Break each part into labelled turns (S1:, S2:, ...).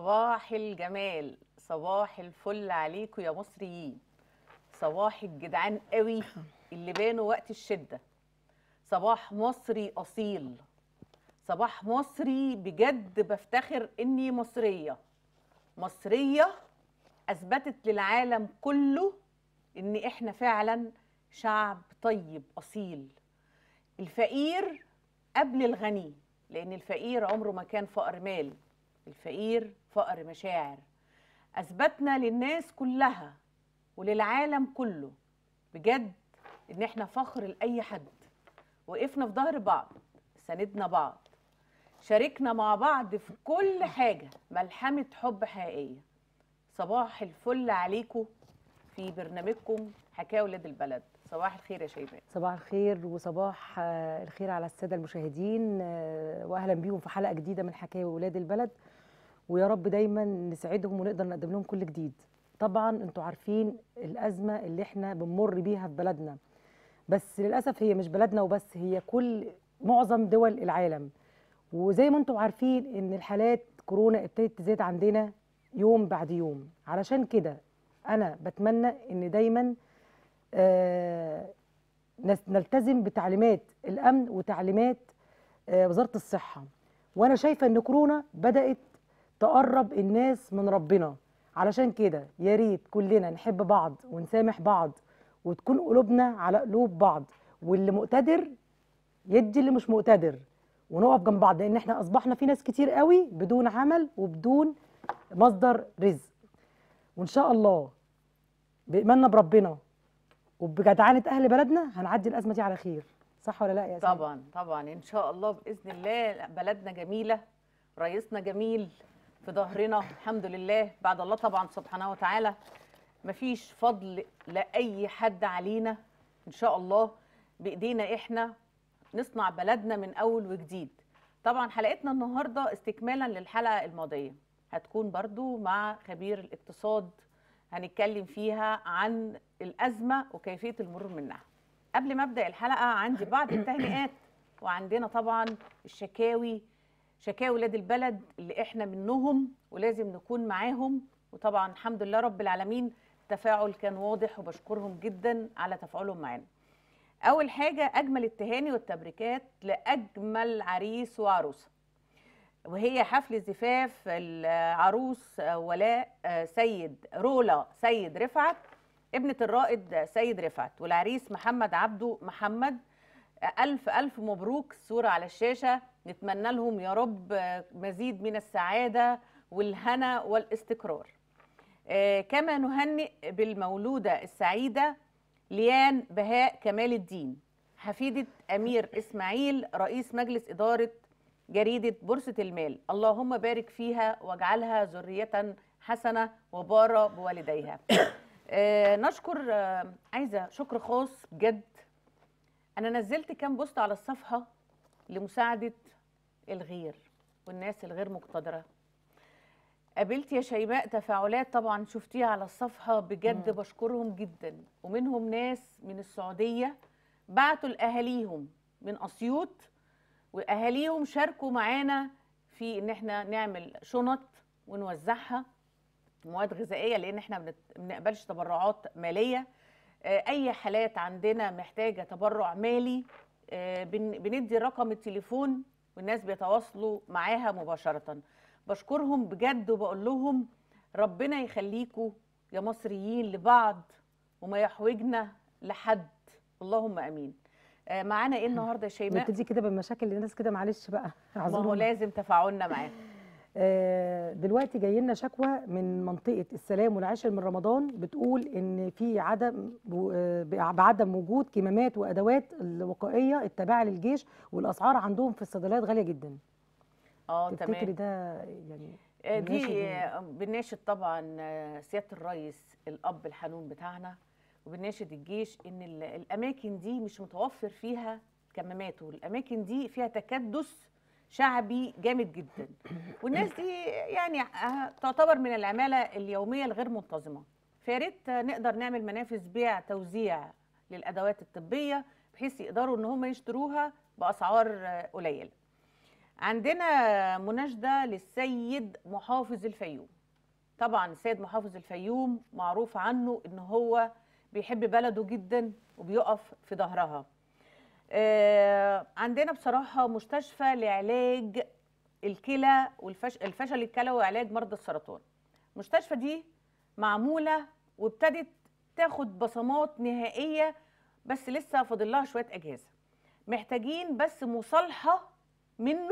S1: صباح الجمال صباح الفل عليكم يا مصريين صباح الجدعان قوي اللي بانوا وقت الشدة صباح مصري أصيل صباح مصري بجد بفتخر إني مصرية مصرية أثبتت للعالم كله إن إحنا فعلا شعب طيب أصيل الفقير قبل الغني لأن الفقير عمره ما كان فقر مال الفقير فقر مشاعر أثبتنا للناس كلها وللعالم كله بجد إن إحنا فخر لأي حد وقفنا في ظهر بعض ساندنا بعض شاركنا مع بعض في كل حاجة ملحمة حب حقيقية صباح الفل عليكم في برنامجكم حكاية ولاد البلد صباح الخير يا شيماء
S2: صباح الخير وصباح آه، الخير على الساده المشاهدين آه، واهلا بيهم في حلقه جديده من حكايه ولاد البلد ويا رب دايما نسعدهم ونقدر نقدم لهم كل جديد طبعا انتوا عارفين الازمه اللي احنا بنمر بيها في بلدنا بس للاسف هي مش بلدنا وبس هي كل معظم دول العالم وزي ما انتم عارفين ان الحالات كورونا ابتدت تزيد عندنا يوم بعد يوم علشان كده انا بتمنى ان دايما آه نس- نلتزم بتعليمات الامن وتعليمات آه، وزاره الصحه وانا شايفه ان كورونا بدات تقرب الناس من ربنا علشان كده يا ريت كلنا نحب بعض ونسامح بعض وتكون قلوبنا على قلوب بعض واللي مقتدر يدي اللي مش مقتدر ونقف جنب بعض لان احنا اصبحنا في ناس كتير قوي بدون عمل وبدون مصدر رزق وان شاء الله بايماننا بربنا وبجدعنه اهل بلدنا هنعدي الازمه دي على خير صح ولا لا يا سيدي؟
S1: طبعا طبعا ان شاء الله باذن الله بلدنا جميله رئيسنا جميل في ظهرنا الحمد لله بعد الله طبعا سبحانه وتعالى مفيش فضل لاي حد علينا ان شاء الله بايدينا احنا نصنع بلدنا من اول وجديد طبعا حلقتنا النهارده استكمالا للحلقه الماضيه هتكون برضو مع خبير الاقتصاد هنتكلم فيها عن الازمه وكيفيه المرور منها قبل ما ابدا الحلقه عندي بعض التهنئات وعندنا طبعا الشكاوي شكاوي ولاد البلد اللي احنا منهم ولازم نكون معاهم وطبعا الحمد لله رب العالمين التفاعل كان واضح وبشكرهم جدا على تفاعلهم معانا اول حاجه اجمل التهاني والتبريكات لاجمل عريس وعروسه وهي حفل زفاف العروس ولاء سيد رولا سيد رفعت ابنة الرائد سيد رفعت والعريس محمد عبده محمد ألف ألف مبروك الصورة على الشاشة نتمنى لهم يا رب مزيد من السعادة والهنا والاستقرار آه، كما نهنئ بالمولودة السعيدة ليان بهاء كمال الدين حفيدة أمير إسماعيل رئيس مجلس إدارة جريدة بورصة المال اللهم بارك فيها واجعلها ذرية حسنة وبارة بوالديها آه، نشكر آه، عايزة شكر خاص بجد أنا نزلت كام بوست على الصفحة لمساعدة الغير والناس الغير مقتدرة قابلت يا شيماء تفاعلات طبعا شفتيها على الصفحة بجد بشكرهم جدا ومنهم ناس من السعودية بعتوا لأهاليهم من أسيوط وأهاليهم شاركوا معانا في إن احنا نعمل شنط ونوزعها مواد غذائية لأن احنا ما بنقبلش تبرعات مالية آه، أي حالات عندنا محتاجة تبرع مالي آه، بن- بندي رقم التليفون والناس بيتواصلوا معاها مباشرة بشكرهم بجد وبقول لهم ربنا يخليكوا يا مصريين لبعض وما يحوجنا لحد اللهم امين آه، معانا ايه النهارده يا شيماء
S2: نبتدي كده بالمشاكل للناس كده معلش بقى
S1: ما هو
S2: اعذرونا
S1: لازم تفاعلنا معاه
S2: آه، دلوقتي جاي لنا شكوى من منطقه السلام والعاشر من رمضان بتقول ان في عدم و- آه، بعدم وجود كمامات وادوات الوقائيه التابعه للجيش والاسعار عندهم في الصيدليات غاليه جدا
S1: اه
S2: تفتكري
S1: تمام
S2: ده يعني
S1: آه،
S2: بنناشد
S1: دي
S2: مين؟
S1: آه، بنناشد طبعا آه، سياده الرئيس الاب الحنون بتاعنا وبنناشد الجيش ان ال- الاماكن دي مش متوفر فيها كمامات والاماكن دي فيها تكدس شعبي جامد جدا والناس دي يعني آه، تعتبر من العماله اليوميه الغير منتظمه فيا ريت آه، نقدر نعمل منافذ بيع توزيع للادوات الطبيه بحيث يقدروا ان هم يشتروها باسعار آه، قليله عندنا مناشده للسيد محافظ الفيوم طبعا السيد محافظ الفيوم معروف عنه ان هو بيحب بلده جدا وبيقف في ظهرها آه، عندنا بصراحه مستشفى لعلاج الكلى والفشل الفشل الكلوي وعلاج مرضى السرطان المستشفى دي معموله وابتدت تاخد بصمات نهائيه بس لسه فاضل لها شويه اجهزه محتاجين بس مصالحه منه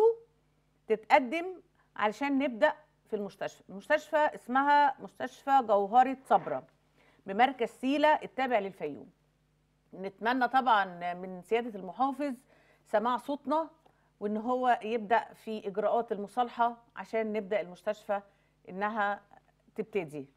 S1: تتقدم علشان نبدا في المستشفى المستشفى اسمها مستشفى جوهره صبرا بمركز سيله التابع للفيوم نتمنى طبعا من سياده المحافظ سماع صوتنا وان هو يبدا في اجراءات المصالحه عشان نبدا المستشفى انها تبتدي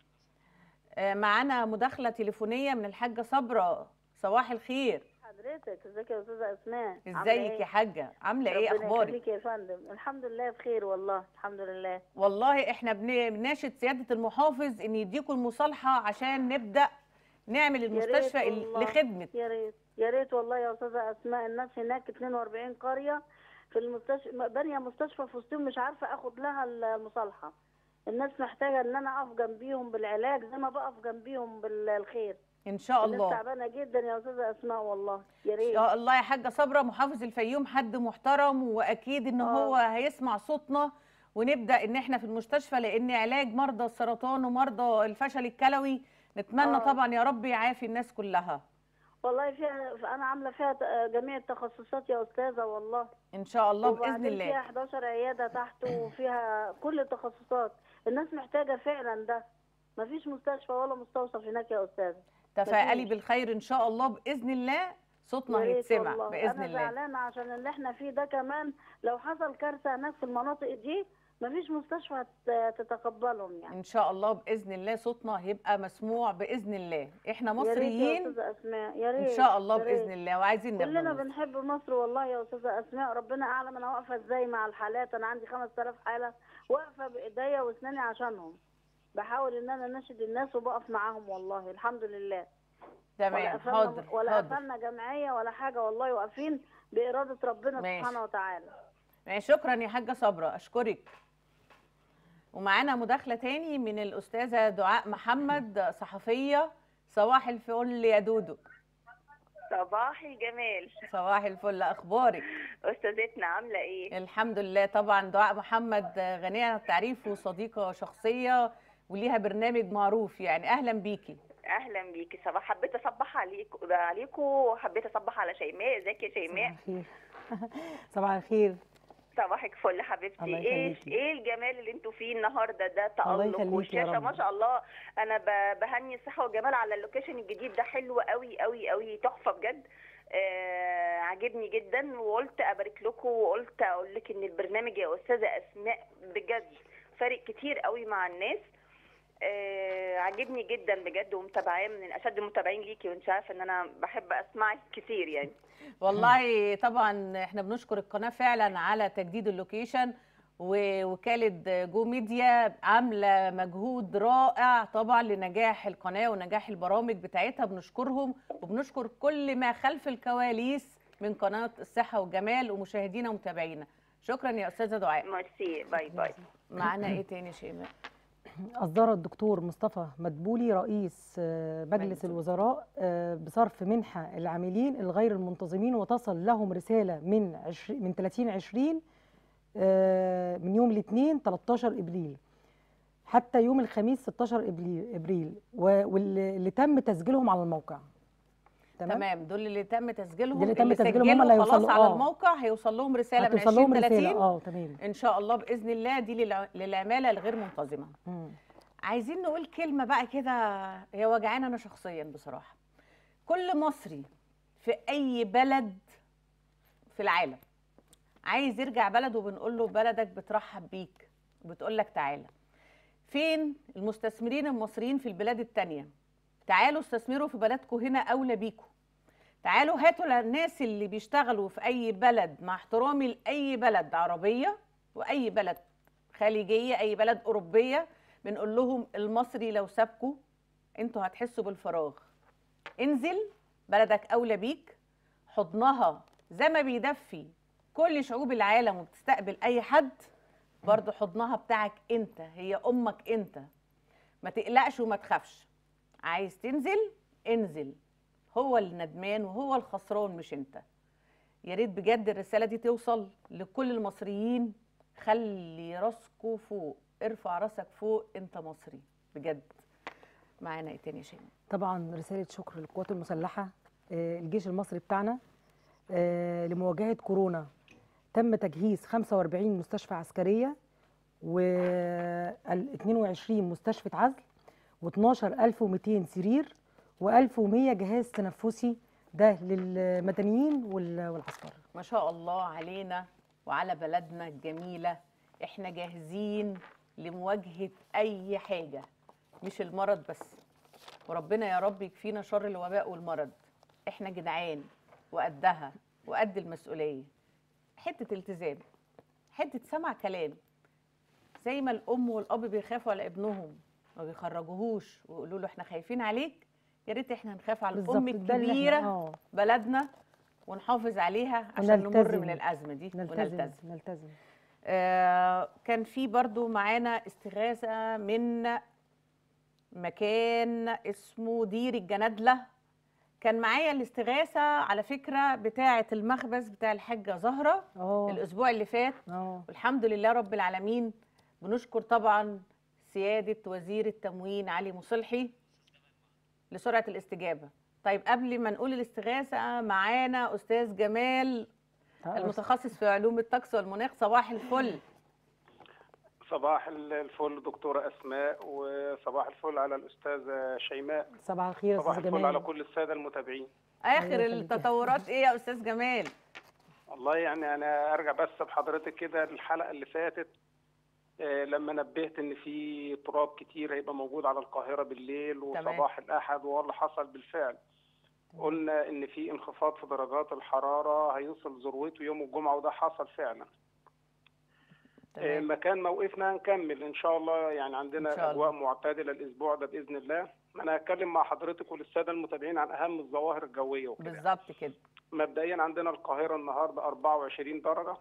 S1: آه، معانا مداخله تليفونيه من الحاجه صبرا صباح الخير
S3: حضرتك ازيك يا استاذه اسماء عاملة
S1: ازيك
S3: إيه؟
S1: يا حاجه عامله ايه
S3: ربنا
S1: اخبارك
S3: يخليك يا فندم الحمد لله بخير والله الحمد لله
S1: والله احنا بن- بناشد سياده المحافظ ان يديكم المصالحه عشان نبدا نعمل
S3: يا ريت
S1: المستشفى ال-
S3: والله.
S1: لخدمه
S3: يا ريت يا ريت والله يا استاذه اسماء الناس هناك 42 قريه في المستشفى بانيه مستشفى في وسطهم مش عارفه اخد لها المصالحه الناس محتاجه ان انا اقف جنبيهم بالعلاج زي ما بقف جنبيهم بالخير
S1: ان شاء
S3: الناس
S1: الله
S3: تعبانه جدا يا استاذه اسماء والله يا
S1: ان
S3: ريت
S1: شاء الله يا حاجه صبرا محافظ الفيوم حد محترم واكيد ان
S3: آه.
S1: هو هيسمع صوتنا ونبدا ان احنا في المستشفى لان علاج مرضى السرطان ومرضى الفشل الكلوي نتمنى
S3: آه.
S1: طبعا يا رب يعافي الناس كلها
S3: والله فيها انا عامله فيها ت- جميع التخصصات يا استاذه والله
S1: ان شاء الله باذن
S3: وبعدين
S1: الله
S3: فيها 11 عياده تحت وفيها كل التخصصات الناس محتاجه فعلا ده مفيش مستشفى ولا مستوصف هناك يا استاذ
S1: تفائلي
S3: مفيش.
S1: بالخير ان شاء الله باذن الله صوتنا
S3: يا ريت
S1: هيتسمع
S3: والله.
S1: باذن
S3: انا
S1: الله
S3: زعلانه عشان اللي احنا فيه ده كمان لو حصل كارثه هناك في المناطق دي مفيش مستشفى هت- تتقبلهم يعني
S1: ان شاء الله باذن الله صوتنا هيبقى مسموع باذن الله احنا
S3: يا ريت يا
S1: مصريين
S3: استاذه اسماء يا ريت
S1: ان شاء الله
S3: يا ريت.
S1: باذن الله وعايزين نخدم
S3: كلنا
S1: مصر.
S3: بنحب مصر والله يا استاذه اسماء ربنا اعلم انا واقفه ازاي مع الحالات انا عندي 5000 حاله واقفه بايديا واسناني عشانهم بحاول ان انا اناشد الناس وبقف معاهم والله الحمد لله ولا
S1: تمام
S3: قفلنا
S1: حاضر
S3: ولا
S1: حاضر
S3: قفلنا جمعيه ولا حاجه والله واقفين باراده ربنا
S1: ماشي.
S3: سبحانه وتعالى
S1: ماشي، شكرا يا حاجه صبرا اشكرك ومعانا مداخله تاني من الاستاذه دعاء محمد صحفيه صباح الفل يا دودو
S4: صباح الجمال
S1: صباح الفل اخبارك
S4: استاذتنا عامله ايه
S1: الحمد لله طبعا دعاء محمد غنيه عن التعريف وصديقه شخصيه وليها برنامج معروف يعني اهلا بيكي
S4: اهلا بيكي صباح حبيت اصبح عليكم عليكم وحبيت اصبح على شيماء ازيك يا
S2: صباح
S4: شيماء
S2: الخير صباح الخير
S4: صباحك فل حبيبتي
S2: الله
S4: ايه
S2: يخليكي.
S4: ايه الجمال اللي انتوا فيه النهارده ده
S2: الله
S4: تالق
S2: يخليكي يا
S4: والشاشه
S2: رب.
S4: ما شاء الله انا ب- بهني الصحه والجمال على اللوكيشن الجديد ده حلو قوي قوي قوي تحفه بجد آه عاجبني جدا وقلت ابارك لكم وقلت اقول لك ان البرنامج يا استاذه اسماء بجد فارق كتير قوي مع الناس آه عاجبني جدا بجد ومتابعاه من اشد المتابعين ليكي وانت عارفه ان انا بحب اسمعك كتير يعني
S1: والله طبعا احنا بنشكر القناه فعلا على تجديد اللوكيشن ووكاله جو ميديا عامله مجهود رائع طبعا لنجاح القناه ونجاح البرامج بتاعتها بنشكرهم وبنشكر كل ما خلف الكواليس من قناه الصحه والجمال ومشاهدينا ومتابعينا شكرا يا استاذه دعاء
S4: ميرسي باي باي
S1: معانا ايه تاني شيماء
S2: أصدر الدكتور مصطفى مدبولي رئيس آه، مجلس
S1: مجلس
S2: الوزراء آه، بصرف منحة العاملين الغير المنتظمين وتصل لهم رسالة من عشر من 30 20 آه، من يوم الاثنين 13 ابريل حتى يوم الخميس 16 ابريل ابريل و- واللي اللي تم تسجيلهم على الموقع
S1: تمام, تمام. دول اللي تم تسجيلهم
S2: دول اللي تم تسجيلهم هم
S1: سجلوا
S2: اللي
S1: خلاص
S2: هيوصلوا-
S1: على
S2: آه.
S1: الموقع هيوصل لهم رساله من
S2: هتوصل لهم
S1: 20
S2: رسالة
S1: 30
S2: اه تمام
S1: ان شاء الله باذن الله دي للع- للعماله الغير منتظمه
S2: مم.
S1: عايزين نقول كلمة بقى كده هي وجعانة أنا شخصيا بصراحة كل مصري في أي بلد في العالم عايز يرجع بلده وبنقول له بلدك بترحب بيك وبتقول لك تعالى فين المستثمرين المصريين في البلاد التانية تعالوا استثمروا في بلدكم هنا أولى بيكم تعالوا هاتوا الناس اللي بيشتغلوا في أي بلد مع احترامي لأي بلد عربية وأي بلد خليجية أي بلد أوروبية بنقول لهم المصري لو سابكوا انتوا هتحسوا بالفراغ انزل بلدك اولى بيك حضنها زي ما بيدفي كل شعوب العالم وبتستقبل اي حد برضه حضنها بتاعك انت هي امك انت ما تقلقش وما تخافش عايز تنزل انزل هو الندمان وهو الخسران مش انت يا ريت بجد الرساله دي توصل لكل المصريين خلي راسكوا فوق ارفع راسك فوق انت مصري بجد معانا ايه تاني يا شيماء
S2: طبعا رساله شكر للقوات المسلحه آه، الجيش المصري بتاعنا آه، لمواجهه كورونا تم تجهيز 45 مستشفى عسكريه و 22 مستشفى عزل و12200 سرير و1100 جهاز تنفسي ده للمدنيين وال- والعسكر
S1: ما شاء الله علينا وعلى بلدنا الجميلة احنا جاهزين لمواجهة أي حاجة مش المرض بس وربنا يا رب يكفينا شر الوباء والمرض احنا جدعان وقدها وقد المسؤولية حتة التزام حتة سمع كلام زي ما الأم والأب بيخافوا على ابنهم ما بيخرجوهوش ويقولوا له احنا خايفين عليك يا ريت احنا نخاف على الأم
S2: بالظبط ده اللي إحنا-
S1: الكبيرة
S2: اه
S1: بلدنا ونحافظ عليها عشان نمر
S2: ونلتزم.
S1: من الازمه دي
S2: نلتزم
S1: ونلتزم
S2: نلتزم
S1: آه كان في برضو معانا استغاثه من مكان اسمه دير الجنادله كان معايا الاستغاثه على فكره بتاعه المخبز بتاع الحاجه زهره
S2: اه
S1: الاسبوع اللي فات
S2: اه
S1: والحمد لله رب العالمين بنشكر طبعا سيادة وزير التموين علي مصلحي لسرعة الاستجابة طيب قبل ما نقول الاستغاثة معانا أستاذ جمال المتخصص في علوم الطقس والمناخ صباح الفل
S5: صباح الفل دكتورة أسماء وصباح الفل على الأستاذة شيماء
S2: صباح الخير يا
S5: صباح
S2: استاذ
S5: الفل على
S2: جمال
S5: كل السادة المتابعين
S1: آخر
S2: الله يخليك.
S1: التطورات إيه يا أستاذ جمال
S5: والله يعني أنا أرجع بس بحضرتك كده الحلقة اللي فاتت آه، لما نبهت إن في تراب كتير هيبقى موجود على القاهرة بالليل وصباح الأحد واللي حصل بالفعل قلنا إن في انخفاض في درجات الحرارة هيوصل ذروته يوم الجمعة وده حصل فعلا آه،
S1: تمام
S5: مكان موقفنا هنكمل ان شاء الله يعني
S1: إن
S5: عندنا
S1: شاء
S5: اجواء
S1: الله.
S5: معتدله الاسبوع ده باذن الله انا هتكلم مع حضرتك وللساده المتابعين عن اهم الظواهر الجويه وكده
S1: بالظبط كده
S5: مبدئيا عندنا القاهره النهارده 24 درجه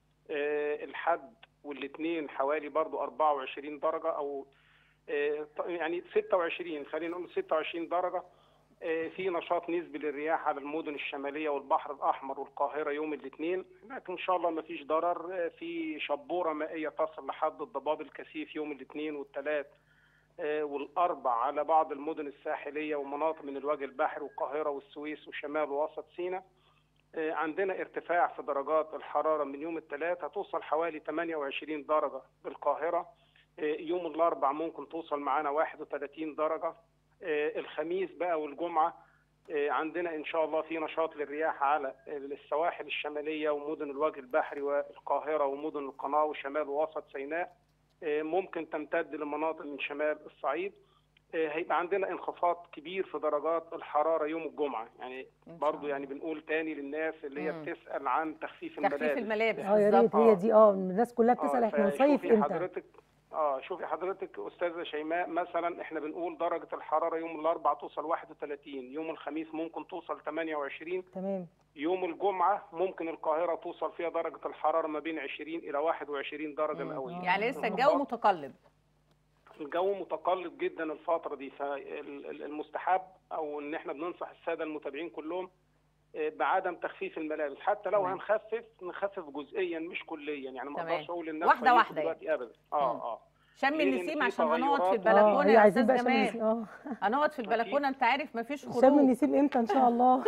S5: آه، الحد والاثنين حوالي برضو 24 درجه او آه، ط- يعني 26 خلينا نقول 26 درجه آه، في نشاط نسبي للرياح على المدن الشماليه والبحر الاحمر والقاهره يوم الاثنين لكن ان شاء الله ما فيش ضرر آه، في شبوره مائيه تصل لحد الضباب الكثيف يوم الاثنين والثلاث آه، والاربع على بعض المدن الساحليه ومناطق من الوجه البحري والقاهره والسويس وشمال ووسط سيناء آه، عندنا ارتفاع في درجات الحراره من يوم الثلاث هتوصل حوالي 28 درجه بالقاهره آه، يوم الاربع ممكن توصل معانا 31 درجه آه، الخميس بقى والجمعه آه، عندنا ان شاء الله في نشاط للرياح على السواحل الشماليه ومدن الوجه البحري والقاهره ومدن القناه وشمال ووسط سيناء آه، ممكن تمتد لمناطق من شمال الصعيد آه، هيبقى عندنا انخفاض كبير في درجات الحراره يوم الجمعه يعني
S1: إن شاء
S5: برضو
S1: الله.
S5: يعني بنقول تاني للناس اللي هي
S1: مم.
S5: بتسال عن تخفيف
S1: تخفيف
S5: الملابس
S1: الملابس
S2: اه يا ريت
S1: بالظبط
S2: هي
S5: آه.
S2: دي اه الناس كلها بتسال
S5: آه،
S2: احنا نصيف
S5: فشوفي
S2: امتى
S5: حضرتك اه شوفي حضرتك استاذه شيماء مثلا احنا بنقول درجه الحراره يوم الاربعاء توصل 31 يوم الخميس ممكن توصل 28
S2: تمام
S5: يوم الجمعه ممكن القاهره توصل فيها درجه الحراره ما بين 20 الى 21 درجه
S1: مم.
S5: مئويه
S1: يعني لسه الجو
S5: انخفاض.
S1: متقلب
S5: الجو متقلب جدا الفترة دي فالمستحب أو إن إحنا بننصح السادة المتابعين كلهم آه، بعدم تخفيف الملابس حتى لو
S1: تمام.
S5: هنخفف نخفف جزئيا مش كليا يعني ما
S1: تمام.
S5: اقدرش اقول الناس
S1: واحدة
S5: صيفوا
S1: واحدة
S5: دلوقتي ابدا
S1: مم.
S5: اه اه
S1: شم
S5: ليه؟ لأن
S1: النسيم
S5: في
S1: عشان هنقعد في
S5: تغيرات.
S2: اه
S1: البلكونه
S2: هي
S1: يا
S2: عايزين
S1: استاذ
S2: بقى شم
S1: جمال
S2: النسيم اه
S1: هنقعد في البلكونه انت عارف مفيش
S2: شم
S1: خروج
S2: النسيم امتى ان شاء الله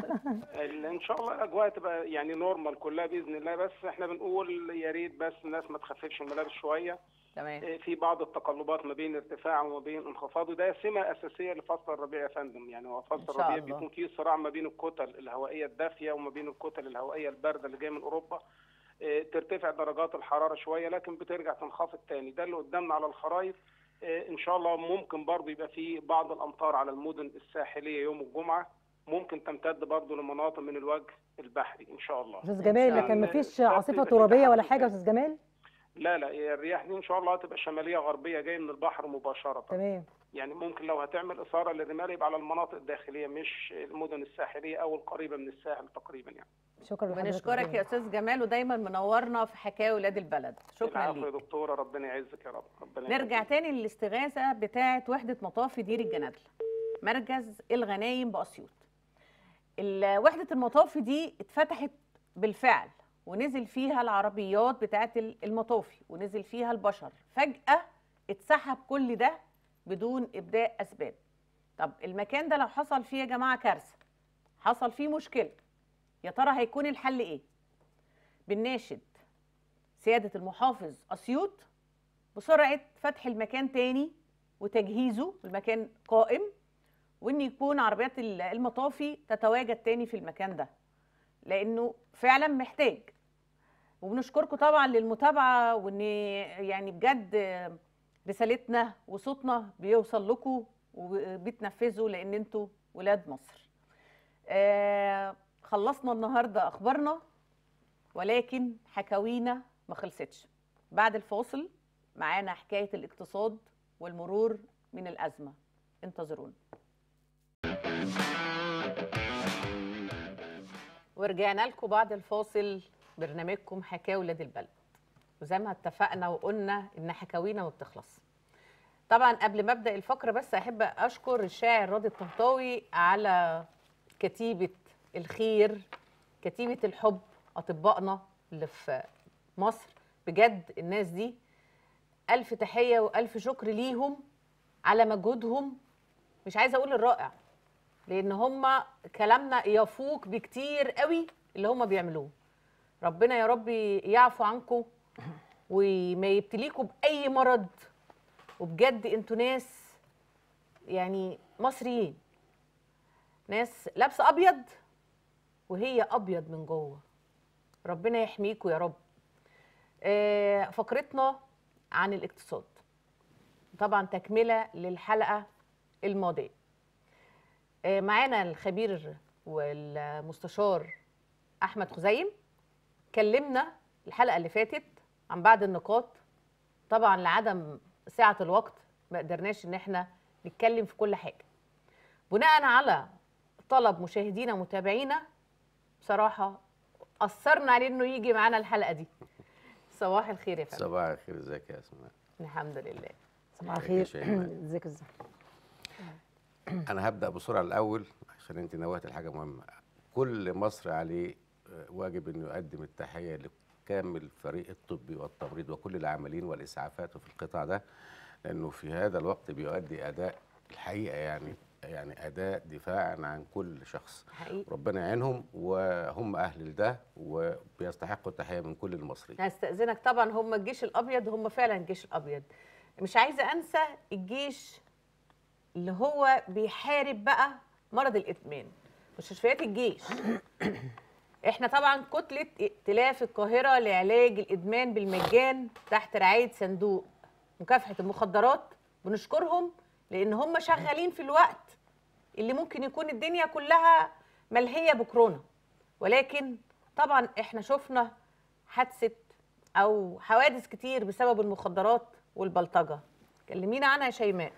S5: ال- ان شاء الله الاجواء تبقى يعني نورمال كلها باذن الله بس احنا بنقول يا ريت بس الناس ما تخففش الملابس شويه
S1: تمام
S5: آه، في بعض التقلبات ما بين ارتفاع وما بين انخفاض وده سمه اساسيه لفصل الربيع يا فندم يعني هو
S1: إن
S5: فصل
S1: شاء
S5: الربيع
S1: الله.
S5: بيكون فيه صراع ما بين الكتل الهوائيه الدافيه وما بين الكتل الهوائيه البارده اللي جايه من اوروبا آه، ترتفع درجات الحراره شويه لكن بترجع تنخفض تاني ده اللي قدامنا على الخرائط آه، ان شاء الله ممكن برضو يبقى في بعض الامطار على المدن الساحليه يوم الجمعه ممكن تمتد برضو لمناطق من الوجه البحري ان شاء الله
S2: استاذ جمال
S1: شاء
S2: لكن
S5: الله.
S2: مفيش
S5: الشط
S2: عاصفه
S5: يبقى فيه
S2: ترابيه ولا
S5: تحسن
S2: حاجه يا
S5: تاني.
S2: استاذ جمال
S5: لا لا هي الرياح دي ان شاء الله هتبقى شماليه غربيه جايه من البحر مباشره
S2: تمام
S5: يعني ممكن لو هتعمل اثاره للرمال يبقى على المناطق الداخليه مش المدن الساحليه او القريبه من الساحل تقريبا يعني
S2: شكرا لحضرتك
S1: بنشكرك يا استاذ جمال ودايما منورنا في حكايه ولاد البلد شكرا
S5: العفو يا
S1: ليك
S5: دكتوره ربنا يعزك يا رب ربنا
S1: نرجع
S5: يخليك.
S1: تاني للاستغاثه بتاعه وحده مطافي دير الجنادل مركز الغنايم باسيوط ال- وحده المطافي دي اتفتحت بالفعل ونزل فيها العربيات بتاعه ال- المطافي ونزل فيها البشر فجاه اتسحب كل ده بدون ابداء اسباب طب المكان ده لو حصل فيه يا جماعه كارثه حصل فيه مشكله يا ترى هيكون الحل ايه بنناشد سياده المحافظ اسيوط بسرعه فتح المكان تاني وتجهيزه المكان قائم وان يكون عربيات ال- المطافي تتواجد تاني في المكان ده لانه فعلا محتاج وبنشكركم طبعا للمتابعه وان يعني بجد رسالتنا وصوتنا بيوصل لكم وبتنفذوا لان انتوا ولاد مصر آه خلصنا النهارده اخبارنا ولكن حكاوينا ما خلصتش بعد الفاصل معانا حكايه الاقتصاد والمرور من الازمه انتظرونا ورجعنا لكم بعد الفاصل برنامجكم حكاوي ولاد البلد وزي ما اتفقنا وقلنا ان حكاوينا ما بتخلص طبعا قبل ما ابدا الفقره بس احب اشكر الشاعر راضي الطهطاوي على كتيبه الخير كتيبه الحب اطبائنا اللي في مصر بجد الناس دي الف تحيه والف شكر ليهم على مجهودهم مش عايزه اقول الرائع لان هم كلامنا يفوق بكتير قوي اللي هم بيعملوه ربنا يا رب يعفو عنكم وما يبتليكم باي مرض وبجد انتوا ناس يعني مصريين ناس لابسه ابيض وهي ابيض من جوه ربنا يحميكم يا رب آه، فقرتنا عن الاقتصاد طبعا تكمله للحلقه الماضيه آه، معانا الخبير والمستشار احمد خزيم كلمنا الحلقه اللي فاتت عن بعض النقاط طبعا لعدم سعه الوقت ما قدرناش ان احنا نتكلم في كل حاجه بناء على طلب مشاهدينا ومتابعينا بصراحه اثرنا عليه انه يجي معانا الحلقه دي صباح الخير يا فندم
S6: صباح الخير ازيك يا اسماء
S1: الحمد لله
S2: صباح
S6: ازيك يا
S2: الخير
S6: شيماء؟
S2: ازيك ازيك
S6: انا هبدا بسرعه الاول عشان انت نوهت لحاجه مهمه كل مصر عليه آه، واجب انه يقدم التحيه لكامل فريق الطبي والتمريض وكل العاملين والاسعافات في القطاع ده لانه في هذا الوقت بيؤدي اداء الحقيقه يعني يعني اداء دفاعا عن كل شخص
S1: حقيقي
S6: ربنا يعينهم وهم اهل لده وبيستحقوا التحيه من كل المصريين
S1: هستأذنك طبعا هم الجيش الأبيض هم فعلا الجيش الأبيض مش عايزة أنسى الجيش اللي هو بيحارب بقى مرض الإدمان مستشفيات الجيش احنا طبعا كتلة ائتلاف القاهرة لعلاج الإدمان بالمجان تحت رعاية صندوق مكافحة المخدرات بنشكرهم لأن هم شغالين في الوقت اللي ممكن يكون الدنيا كلها ملهية بكورونا ولكن طبعا احنا شفنا حادثه او حوادث كتير بسبب المخدرات والبلطجه كلمينا عنها يا شيماء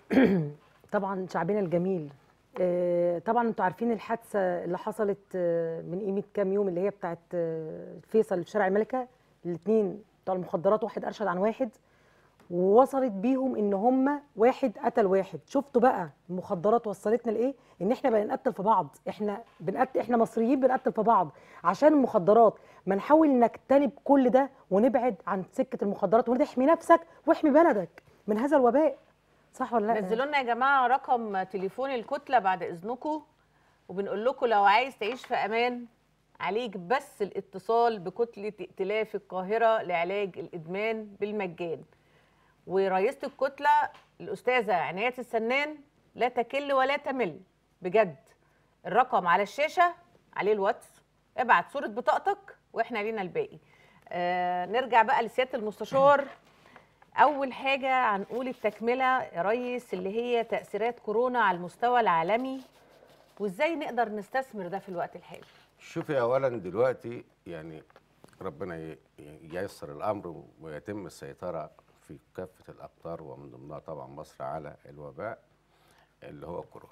S2: طبعا شعبنا الجميل آه، طبعا انتوا عارفين الحادثه اللي حصلت آه، من قيمه كام يوم اللي هي بتاعت آه، فيصل في شارع الملكه الاثنين بتوع المخدرات واحد ارشد عن واحد ووصلت بيهم ان هم واحد قتل واحد شفتوا بقى المخدرات وصلتنا لايه ان احنا بقى نقتل في بعض احنا بنقتل احنا مصريين بنقتل في بعض عشان المخدرات ما نحاول نجتنب كل ده ونبعد عن سكه المخدرات ونحمي نفسك واحمي بلدك من هذا الوباء صح ولا لا
S1: نزلوا لنا يا جماعه رقم تليفون الكتله بعد اذنكم وبنقول لكم لو عايز تعيش في امان عليك بس الاتصال بكتله ائتلاف القاهره لعلاج الادمان بالمجان ورئيسه الكتله الاستاذه عنايه السنان لا تكل ولا تمل بجد الرقم على الشاشه عليه الواتس ابعت صوره بطاقتك واحنا لينا الباقي آه نرجع بقى لسياده المستشار اول حاجه هنقول التكمله يا ريس اللي هي تاثيرات كورونا على المستوى العالمي وازاي نقدر نستثمر ده في الوقت الحالي
S6: شوفي اولا دلوقتي يعني ربنا ي- ييسر الامر ويتم السيطره في كافه الاقطار ومن ضمنها طبعا مصر على الوباء اللي هو كورونا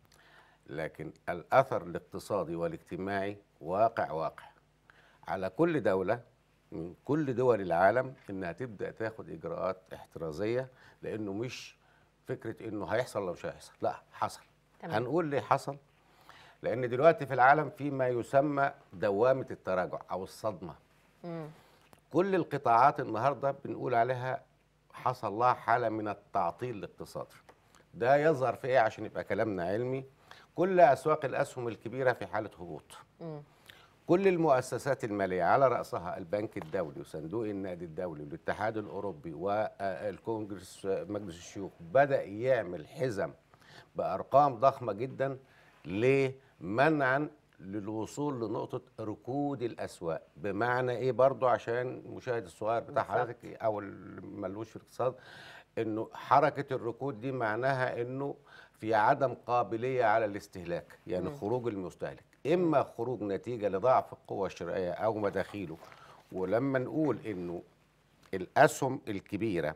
S6: لكن الاثر الاقتصادي والاجتماعي واقع واقع على كل دوله من كل دول العالم انها تبدا تاخد اجراءات احترازيه لانه مش فكره انه هيحصل ولا مش هيحصل لا حصل
S1: تمام.
S6: هنقول ليه حصل لان دلوقتي في العالم في ما يسمى دوامه التراجع او الصدمه
S1: مم.
S6: كل القطاعات النهارده بنقول عليها حصل لها حاله من التعطيل الاقتصادي ده يظهر في ايه عشان يبقى كلامنا علمي كل اسواق الاسهم الكبيره في حاله هبوط
S1: مم.
S6: كل المؤسسات الماليه على راسها البنك الدولي وصندوق النقد الدولي والاتحاد الاوروبي والكونجرس مجلس الشيوخ بدا يعمل حزم بارقام ضخمه جدا لمنعا للوصول لنقطه ركود الاسواق بمعنى ايه برضو عشان المشاهد الصغير بتاع
S1: بالظبط.
S6: حضرتك او اللي ملوش في الاقتصاد انه حركه الركود دي معناها انه في عدم قابليه على الاستهلاك يعني خروج المستهلك اما خروج نتيجه لضعف القوه الشرائيه او مداخيله ولما نقول انه الاسهم الكبيره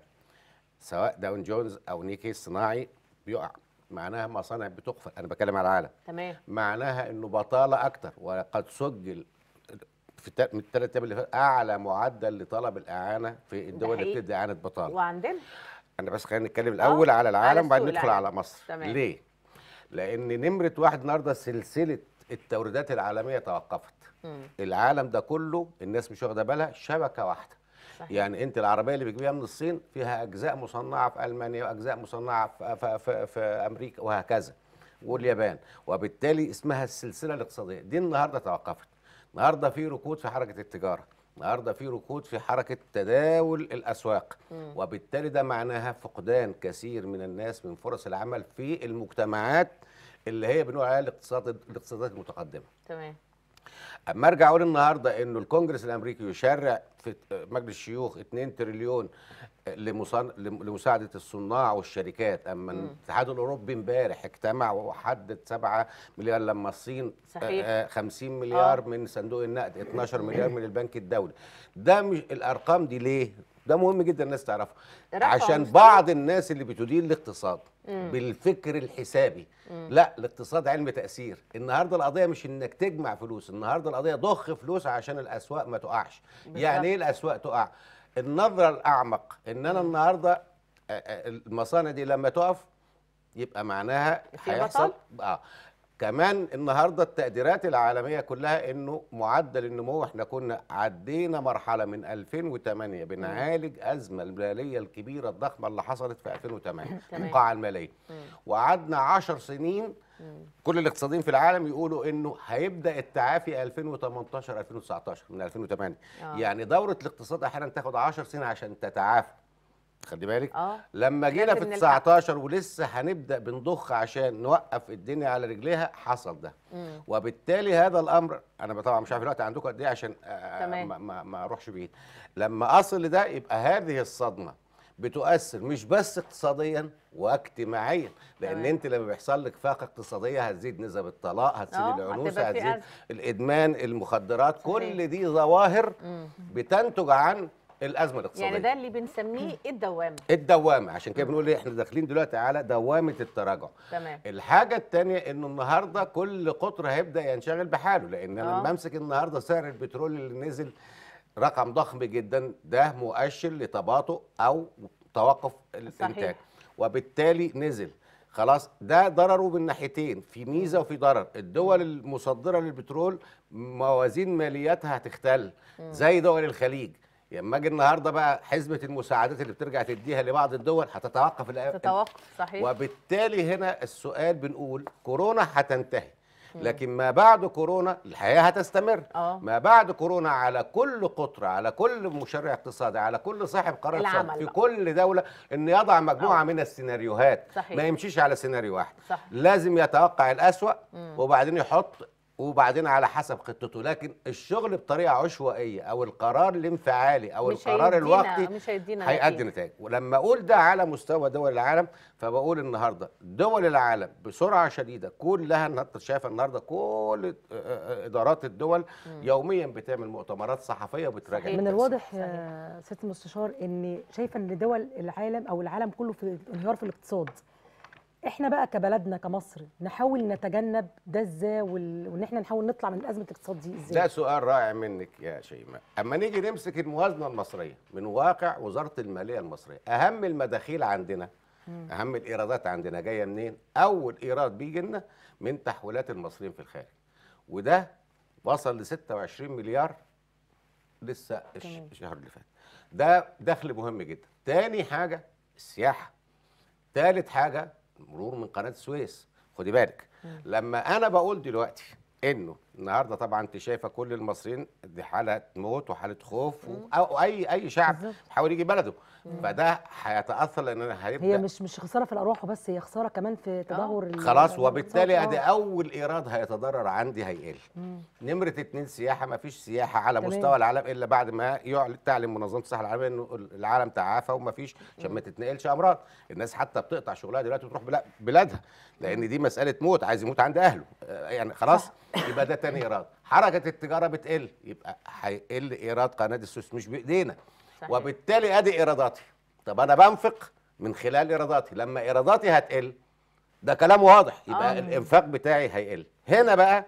S6: سواء داون جونز او نيكي الصناعي بيقع معناها مصانع بتقفل انا بتكلم على العالم
S1: تمام
S6: معناها انه بطاله اكتر وقد سجل في الت- من الثلاث ايام اللي فاتت اعلى معدل لطلب الاعانه في الدول اللي
S1: حقيقي.
S6: بتدي اعانه بطاله
S1: وعندنا
S6: انا بس خلينا نتكلم الاول على
S1: على
S6: العالم وبعدين
S1: السوق
S6: ندخل
S1: العالمي.
S6: على مصر
S1: تمام.
S6: ليه لان نمره واحد النهارده سلسله التوريدات العالميه توقفت
S1: مم.
S6: العالم ده كله الناس مش واخده بالها شبكه واحده
S1: صحيح.
S6: يعني انت العربيه اللي بتجيبيها من الصين فيها اجزاء مصنعه في المانيا واجزاء مصنعه في, في, في, في امريكا وهكذا واليابان وبالتالي اسمها السلسله الاقتصاديه دي النهارده توقفت النهارده في ركود في حركه التجاره النهارده في ركود في حركه تداول الاسواق وبالتالي ده معناها فقدان كثير من الناس من فرص العمل في المجتمعات اللي هي بنقول عليها الاقتصاد الاقتصادات المتقدمه
S1: تمام
S6: اما ارجع اقول النهارده انه الكونجرس الامريكي يشرع في مجلس الشيوخ 2 تريليون لمصان... لم- لمساعده الصناع والشركات اما الاتحاد الاوروبي امبارح اجتمع وحدد 7 مليار لما الصين
S1: صحيح.
S6: آه، آه، 50 مليار
S1: آه.
S6: من صندوق النقد 12 مليار من البنك الدولي ده مش الارقام دي ليه ده مهم جدا الناس تعرفه
S1: رفعوا
S6: عشان
S1: مستوى-
S6: بعض الناس اللي بتدير الاقتصاد بالفكر الحسابي لا الاقتصاد علم تأثير النهارده القضية مش انك تجمع فلوس النهارده القضية ضخ فلوس عشان الأسواق ما تقعش يعني ايه الأسواق تقع النظرة الأعمق ان انا النهارده آه، آه، المصانع دي لما تقف يبقى معناها
S1: في
S6: هيحصل اه كمان النهارده التقديرات العالميه كلها انه معدل النمو احنا كنا عدينا مرحله من 2008 بنعالج ازمه الماليه الكبيره الضخمه اللي حصلت في 2008
S1: تمام.
S6: القاعه الماليه وقعدنا 10 سنين كل الاقتصاديين في العالم يقولوا انه هيبدا التعافي 2018 2019 من 2008
S1: آه.
S6: يعني دوره الاقتصاد احيانا تاخد 10 سنين عشان تتعافى خلي بالك
S1: اه
S6: لما جينا
S1: لازم
S6: في
S1: نلحق.
S6: 19 ولسه هنبدا بنضخ عشان نوقف الدنيا على رجليها حصل ده
S1: مم.
S6: وبالتالي هذا الامر انا طبعا مش عارف الوقت عندكم قد ايه عشان آه،
S1: تمام.
S6: ما, ما, ما اروحش بعيد لما اصل لده يبقى هذه الصدمه بتؤثر مش بس اقتصاديا واجتماعيا لان
S1: تمام.
S6: انت لما بيحصل لك فاقه اقتصاديه هتزيد نسب الطلاق هتزيد
S1: آه،
S6: العنوسه
S1: هتبقى في
S6: هتزيد
S1: أزمة.
S6: الادمان المخدرات
S1: صحيح.
S6: كل دي ظواهر
S1: مم.
S6: بتنتج عن الازمه الاقتصاديه
S1: يعني ده اللي بنسميه الدوامه
S6: الدوامه عشان كده بنقول ايه احنا داخلين دلوقتي على دوامه التراجع
S1: تمام
S6: الحاجه الثانيه انه النهارده كل قطر هيبدا ينشغل بحاله لان انا
S1: آه.
S6: لما امسك النهارده سعر البترول اللي نزل رقم ضخم جدا ده مؤشر لتباطؤ او توقف الانتاج
S1: صحيح.
S6: وبالتالي نزل خلاص ده ضرره من ناحيتين في ميزه وفي ضرر الدول المصدره للبترول موازين مالياتها هتختل زي دول الخليج لما اجي النهارده بقى حزمه المساعدات اللي بترجع تديها لبعض الدول هتتوقف الأ-
S1: تتوقف صحيح
S6: وبالتالي هنا السؤال بنقول كورونا هتنتهي لكن ما بعد كورونا الحياه هتستمر
S1: آه.
S6: ما بعد كورونا على كل قطر على كل مشرع اقتصادي على كل صاحب قرار
S1: العمل
S6: اقتصادي في
S1: بقى.
S6: كل دوله ان يضع مجموعه
S1: آه.
S6: من السيناريوهات
S1: صحيح.
S6: ما يمشيش على سيناريو واحد
S1: صح.
S6: لازم يتوقع الاسوا وبعدين يحط وبعدين على حسب خطته لكن الشغل بطريقه عشوائيه او القرار الانفعالي او
S1: مش
S6: القرار
S1: هيدينا-
S6: الوقتي
S1: مش هيدينا
S6: هيؤدي
S1: نتيجة.
S6: نتائج ولما اقول ده على مستوى دول العالم فبقول النهارده دول العالم بسرعه شديده كلها النهارده شايفه النهارده كل آه، آه، ادارات الدول يوميا بتعمل مؤتمرات صحفيه وبتراجع
S1: صحيح.
S2: من
S6: التأثير.
S2: الواضح يا سياده المستشار ان شايفه ان دول العالم او العالم كله في انهيار في الاقتصاد احنا بقى كبلدنا كمصر نحاول نتجنب ده ازاي وال- وان احنا نحاول نطلع من ازمه الاقتصاد دي ازاي
S6: ده سؤال رائع منك يا شيماء اما نيجي نمسك الموازنه المصريه من واقع وزاره الماليه المصريه اهم المداخيل عندنا اهم الايرادات عندنا جايه منين اول ايراد بيجي لنا من تحويلات المصريين في الخارج وده وصل ل 26 مليار لسه الش-
S2: تمام.
S6: الشهر اللي فات ده دخل مهم جدا تاني حاجه السياحه تالت حاجه مرور من قناه السويس خدي بالك لما انا بقول دلوقتي انه النهارده طبعا انت شايفه كل المصريين دي حاله موت وحاله خوف و- او اي اي شعب
S2: بالظبط.
S6: بيحاول يجي بلده فده هيتاثر لان هيبدا
S2: هي مش مش خساره في الارواح وبس هي خساره كمان في تدهور ال-
S6: خلاص
S2: ال-
S6: وبالتالي
S2: الاقتصاد.
S6: ادي اول ايراد هيتضرر عندي هيقل نمره اتنين سياحه ما فيش سياحه على
S2: تمام.
S6: مستوى العالم الا بعد ما يعلن تعلن منظمه الصحه العالميه انه العالم تعافى وما فيش عشان ما تتنقلش امراض الناس حتى بتقطع شغلها دلوقتي وتروح بلا- بلادها لان دي مساله موت عايز يموت عند اهله آه، يعني خلاص يبقى ده تاني ايراد حركه التجاره بتقل يبقى هيقل ايراد قناه السويس مش بايدينا
S1: صحيح.
S6: وبالتالي ادي ايراداتي طب انا بنفق من خلال ايراداتي لما ايراداتي هتقل ده كلام واضح يبقى
S1: آه.
S6: الانفاق بتاعي هيقل هنا بقى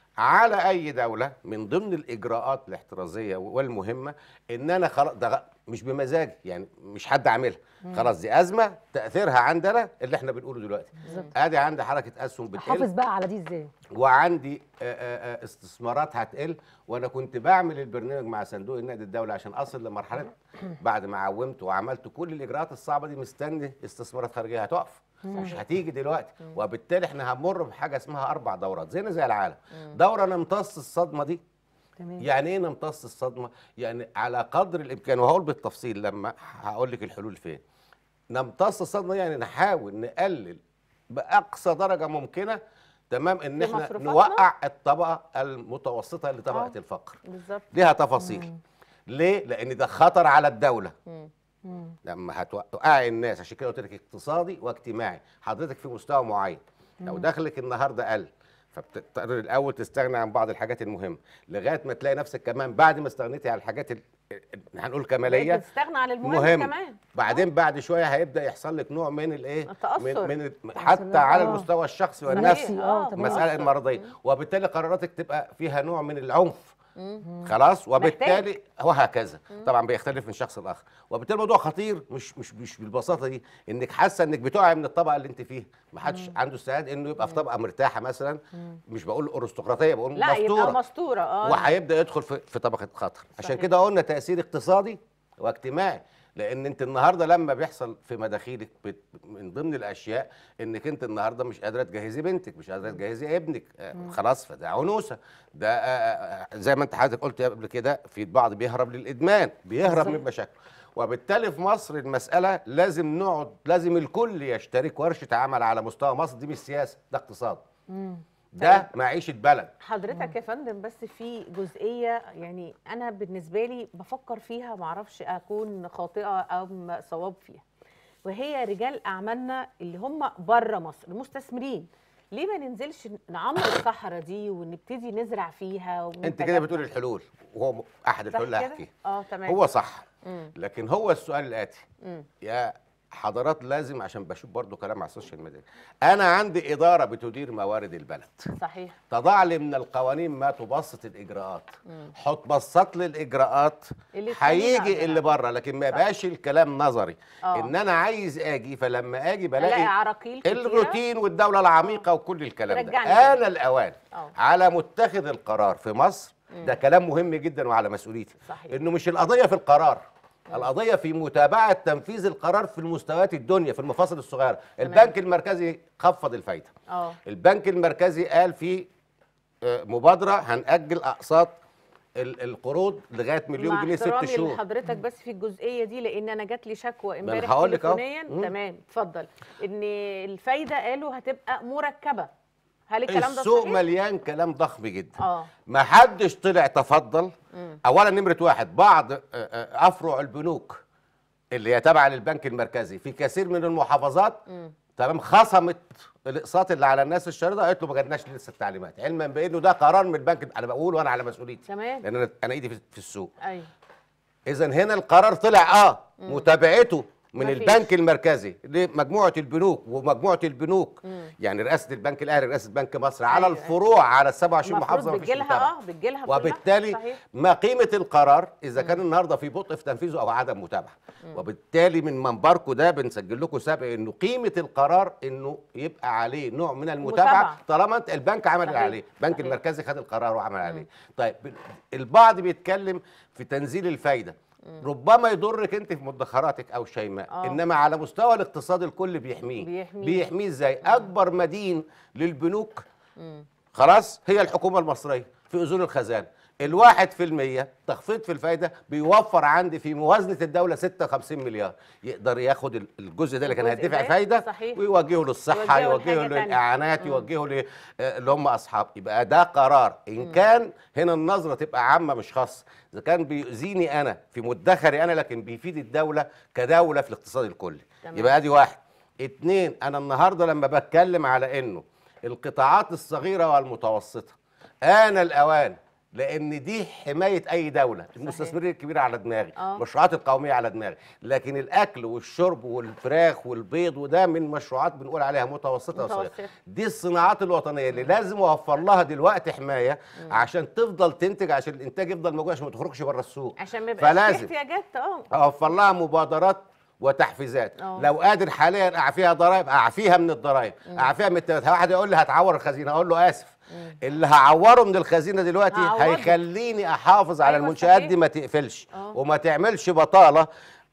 S6: على اي دوله من ضمن الاجراءات الاحترازيه والمهمه ان انا خلاص ده غ- مش بمزاجي يعني مش حد عاملها خلاص دي ازمه تاثيرها عندنا اللي احنا بنقوله دلوقتي ادي عندي حركه اسهم بتقل
S2: حافظ بقى على دي ازاي
S6: وعندي آه، آه، آه، استثمارات هتقل وانا كنت بعمل البرنامج مع صندوق النقد الدولي عشان اصل لمرحله بعد ما عومت وعملت كل الاجراءات الصعبه دي مستني استثمارات خارجيه هتقف مش هتيجي دلوقتي وبالتالي احنا هنمر بحاجه اسمها اربع دورات زينا زي العالم دوره نمتص الصدمه دي
S2: تمام
S6: يعني ايه نمتص الصدمه يعني على قدر الامكان وهقول بالتفصيل لما هقول لك الحلول فين نمتص الصدمه يعني نحاول نقلل باقصى درجه ممكنه تمام ان
S1: في
S6: احنا
S1: مصروفاتنا؟
S6: نوقع الطبقه المتوسطه لطبقه
S1: آه.
S6: الفقر
S1: بالظبط
S6: ليها تفاصيل ليه لان ده خطر على الدوله
S1: مم.
S6: لما هتوقعي الناس عشان كده قلت لك اقتصادي واجتماعي حضرتك في مستوى معين لو دخلك النهارده قل فبتضطر الاول تستغنى عن بعض الحاجات المهمه لغايه ما تلاقي نفسك كمان بعد ما استغنيتي عن الحاجات ال- هنقول كماليه
S1: بتستغنى عن المهم
S6: مهم
S1: كمان
S6: بعدين بعد شويه هيبدا يحصل لك نوع من الايه
S1: التأثر.
S6: من, من حتى على
S2: آه.
S6: المستوى الشخصي
S1: صحيح.
S6: والنفسي
S2: اه
S1: آه،
S2: تمام
S6: المساله المرضيه وبالتالي قراراتك تبقى فيها نوع من العنف خلاص وبالتالي وهكذا طبعا بيختلف من شخص لاخر وبالتالي الموضوع خطير مش مش مش بالبساطه دي انك حاسه انك بتقعي من الطبقه اللي انت فيها ما حدش عنده استعداد انه يبقى في طبقه مرتاحه مثلا مش بقول ارستقراطيه بقول
S1: لا
S6: مستوره
S1: يبقى مستوره اه
S6: وهيبدا يدخل في, في طبقه خطر عشان
S1: صحيح.
S6: كده قلنا تاثير اقتصادي واجتماعي لان انت النهارده لما بيحصل في مداخيلك بت- من ضمن الاشياء انك انت النهارده مش قادره تجهزي بنتك مش قادره تجهزي ابنك آه، خلاص فده عنوسه ده آه، آه، زي ما انت حضرتك قلت قبل كده في البعض بيهرب للادمان بيهرب من مشاكل وبالتالي في مصر المساله لازم نقعد لازم الكل يشترك ورشه عمل على مستوى مصر دي مش سياسه ده اقتصاد ده معيشه بلد
S1: حضرتك يا فندم بس في جزئيه يعني انا بالنسبه لي بفكر فيها معرفش اكون خاطئه ام صواب فيها وهي رجال اعمالنا اللي هم بره مصر المستثمرين ليه ما ننزلش نعمر الصحراء دي ونبتدي نزرع فيها
S6: انت كده بتقول الحلول وهو م- احد الحلول اللي هحكيها
S1: اه تمام
S6: هو صح
S1: مم.
S6: لكن هو السؤال الاتي
S1: مم.
S6: يا حضرات لازم عشان بشوف برضو كلام على السوشيال ميديا انا عندي اداره بتدير موارد البلد
S1: صحيح
S6: تضع لي من القوانين ما تبسط الاجراءات حط بسط لي الاجراءات
S1: اللي تخلينا
S6: هيجي
S1: عندنا.
S6: اللي بره لكن ما يبقاش الكلام نظري
S1: آه.
S6: ان انا عايز اجي فلما اجي
S1: الاقي
S6: بلاقي
S1: عراقيل كتيرة.
S6: الروتين والدوله العميقه وكل الكلام ده
S1: رجعني تاني.
S6: انا الاوان
S1: آه.
S6: على متخذ القرار في مصر ده كلام مهم جدا وعلى مسؤوليتي
S1: صحيح.
S6: انه مش القضيه في القرار القضيه في متابعه تنفيذ القرار في المستويات الدنيا في المفاصل الصغيره البنك المركزي خفض الفايده
S1: اه
S6: البنك المركزي قال في آه، مبادره هنأجل اقساط ال- القروض لغايه مليون
S1: مع
S6: جنيه ست
S1: احترامي
S6: شهور
S1: لحضرتك بس في الجزئيه دي لان انا جات لي شكوى
S6: أنا
S1: امبارح
S6: هقول لك أهو.
S1: تليفونيا
S6: مم.
S1: تمام اتفضل ان الفايده قالوا هتبقى مركبه هل الكلام ده
S6: السوق
S1: صحيح؟
S6: مليان كلام ضخم جدا
S1: اه
S6: ما حدش طلع تفضل
S1: مم.
S6: اولا نمره واحد بعض آه، آه، افرع البنوك اللي هي تابعه للبنك المركزي في كثير من المحافظات
S1: مم.
S6: تمام خصمت الاقساط اللي على الناس الشارده قالت له ما جالناش لسه التعليمات علما بانه ده قرار من البنك انا بقول وانا على مسؤوليتي
S1: تمام
S6: لان انا انا ايدي في في السوق
S1: ايوه
S6: اذا هنا القرار طلع اه متابعته من
S1: مفيش.
S6: البنك المركزي لمجموعه البنوك ومجموعه البنوك
S1: مم.
S6: يعني رئاسه البنك الاهلي رئاسه بنك مصر على
S1: أيوة.
S6: الفروع على ال 27
S1: المفروض
S6: محافظه مفيش
S1: بتجيلها
S6: متابعه
S1: اه بتجيلها كلها.
S6: وبالتالي
S1: صحيح
S6: ما قيمه القرار اذا كان النهارده في بطء في تنفيذه او عدم متابعه وبالتالي من منبركم ده بنسجل لكم سابق انه قيمه القرار انه يبقى عليه نوع من المتابعه
S1: متابعة.
S6: طالما انت البنك عمل اللي
S1: صحيح.
S6: عليه البنك
S1: صحيح.
S6: المركزي خد القرار وعمل عليه طيب ب- البعض بيتكلم في تنزيل الفايده ربما يضرك انت في مدخراتك او شيماء
S1: آه.
S6: انما على مستوى الاقتصاد الكل بيحميه
S1: بيحميه.
S6: بيحميه ازاي اكبر مدين للبنوك
S1: مم.
S6: خلاص هي الحكومة المصرية في أذون الخزانة الواحد في المية تخفيض في الفايدة بيوفر عندي في موازنة الدولة 56 مليار يقدر ياخد ال- الجزء ده اللي كان
S1: الجزء
S6: هيدفع
S1: ده
S6: فايدة
S1: صحيح.
S6: ويوجهه للصحة
S1: يوجهه
S6: يوجهه
S1: لحاجة تانية.
S6: للإعانات
S1: مم.
S6: يوجهه ل- آه، اللي هم أصحاب يبقى ده قرار إن كان هنا النظرة تبقى عامة مش خاصة إذا كان بيؤذيني أنا في مدخري أنا لكن بيفيد الدولة كدولة في الاقتصاد الكلي
S1: تمام.
S6: يبقى ادي واحد اتنين انا النهارده لما بتكلم على انه القطاعات الصغيره والمتوسطه آن الاوان لان دي حمايه اي دوله المستثمرين الكبيره على دماغي
S1: آه.
S6: المشروعات القوميه على دماغي لكن الاكل والشرب والفراخ والبيض وده من مشروعات بنقول عليها متوسطه وصغيره
S1: متوسطة.
S6: دي الصناعات الوطنيه اللي لازم اوفر لها دلوقتي حمايه عشان تفضل تنتج عشان الانتاج يفضل موجود عشان ما تخرجش بره السوق
S1: عشان ما يبقاش في
S6: فلازم
S1: احتياجات اه
S6: اوفر لها مبادرات وتحفيزات
S1: أه.
S6: لو قادر حاليا اعفيها ضرائب اعفيها من الضرائب اعفيها من التلات واحد يقول لي هتعور الخزينه اقول له اسف اللي هعوره من الخزينه دلوقتي
S1: هعوضه.
S6: هيخليني احافظ على
S1: أيوة
S6: المنشات
S1: صحيح.
S6: دي ما تقفلش
S1: أه.
S6: وما تعملش بطاله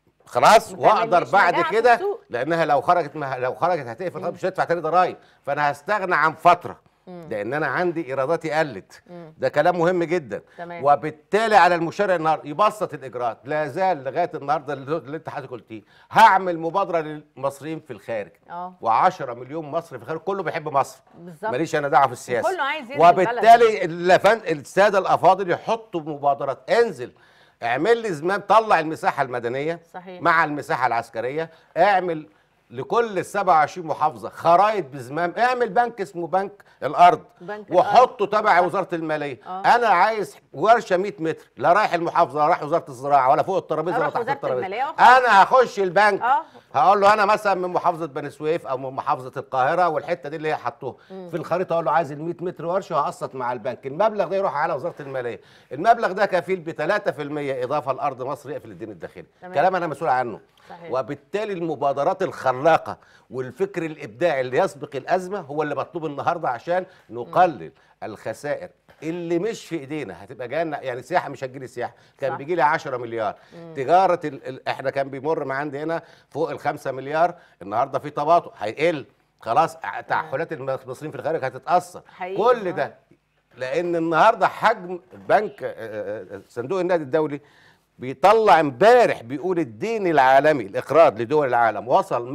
S6: خلاص
S1: ما
S6: واقدر
S1: تعمليش
S6: بعد
S1: مجاعة في
S6: كده
S1: السوق.
S6: لانها لو خرجت ما لو خرجت هتقفل خلاص مش هدفع تاني ضرايب فانا هستغنى عن فتره لان انا عندي ايراداتي قلت ده كلام مهم جدا
S1: تمام.
S6: وبالتالي على المشرع النهارده يبسط الاجراءات لا زال لغايه النهارده اللي اللي انت حضرتك قلتيه هعمل مبادره للمصريين في الخارج
S1: اه
S6: و10 مليون مصري في الخارج كله بيحب مصر
S1: بالظبط
S6: ماليش انا دعوه في السياسه
S1: وكله عايز ينزل
S6: وبالتالي اللفن الساده الافاضل يحطوا مبادرات انزل اعمل لي زمام طلع المساحه المدنيه
S1: صحيح.
S6: مع المساحه العسكريه اعمل لكل ال 27 محافظه خرايط بزمام اعمل بنك اسمه بنك الارض
S1: بنك
S6: وحطه تبع وزاره الماليه
S1: آه.
S6: انا عايز ورشه 100 متر لا رايح المحافظه لا رايح وزاره الزراعه ولا فوق الترابيزه ولا
S1: أروح
S6: تحت
S1: وزارة
S6: الترابيزه
S1: المالية وخلاص.
S6: انا هخش البنك
S1: اه
S6: هقول له انا مثلا من محافظه بني سويف او من محافظه القاهره والحته دي اللي هي حطوها في الخريطه اقول له عايز ال 100 متر ورشه وهقسط مع البنك المبلغ ده يروح على وزاره الماليه المبلغ ده كفيل ب 3% اضافه لارض مصر يقفل الدين الداخلي
S1: تمام.
S6: كلام انا مسؤول عنه
S1: صحيح.
S6: وبالتالي المبادرات الخلاقه والفكر الابداعي اللي يسبق الازمه هو اللي مطلوب النهارده عشان نقلل الخسائر اللي مش في ايدينا هتبقى جانا يعني سياحه مش هتجيلي سياحه كان
S1: صح.
S6: بيجي لي 10 مليار تجاره ال... ال... احنا كان بيمر مع عندي هنا فوق ال 5 مليار النهارده في تباطؤ هيقل خلاص تعهدات المصريين في الخارج هتتاثر
S1: حقيقي.
S6: كل
S1: آه.
S6: ده لان النهارده حجم البنك آه، آه، آه، صندوق النقد الدولي بيطلع امبارح بيقول الدين العالمي الاقراض لدول العالم وصل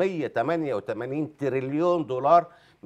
S6: 188 تريليون دولار 230%